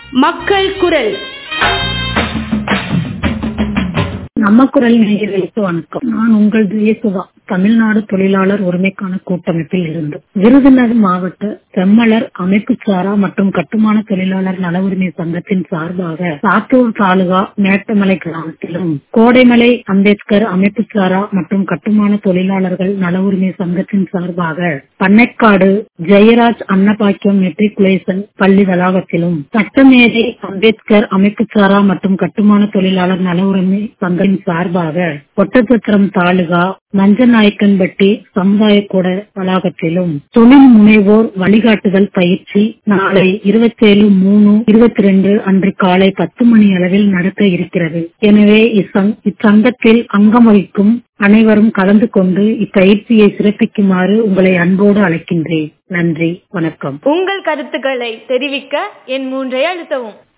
மக்கள் குரல் நம்ம குரல் நேயர்களுக்கு வணக்கம் நான் உங்கள் ஜெயசுதா தமிழ்நாடு தொழிலாளர் உரிமைக்கான கூட்டமைப்பில் இருந்து விருதுநகர் மாவட்ட செம்மலர் அமைப்பு சாரா மற்றும் கட்டுமான தொழிலாளர் நல உரிமை சங்கத்தின் சார்பாக சாத்தூர் தாலுகா மேட்டமலை கிராமத்திலும் கோடைமலை அம்பேத்கர் அமைப்பு சாரா மற்றும் கட்டுமான தொழிலாளர்கள் நல உரிமை சங்கத்தின் சார்பாக பண்ணைக்காடு ஜெயராஜ் அன்னபாக்கியம் மெட்ரிகுலேஷன் பள்ளி வளாகத்திலும் சட்டமேதை அம்பேத்கர் அமைப்பு சாரா மற்றும் கட்டுமான தொழிலாளர் நல உரிமை சங்கத்தின் சார்பாக ஒட்டச்சத்திரம் தாலுகா மஞ்சநாயக்கன்பட்டி சமுதாய கூட வளாகத்திலும் தொழில் முனைவோர் வழிகாட்டுதல் பயிற்சி நாளை இருபத்தேழு மூணு இருபத்தி ரெண்டு அன்று காலை பத்து மணி அளவில் நடக்க இருக்கிறது எனவே இச்சங்- இச்சங்கத்தில் அங்கம் வகிக்கும் அனைவரும் கலந்து கொண்டு இப்பயிற்சியை சிறப்பிக்குமாறு உங்களை அன்போடு அழைக்கின்றேன் நன்றி வணக்கம் உங்கள் கருத்துக்களை தெரிவிக்க என் மூன்றை அழுத்தவும்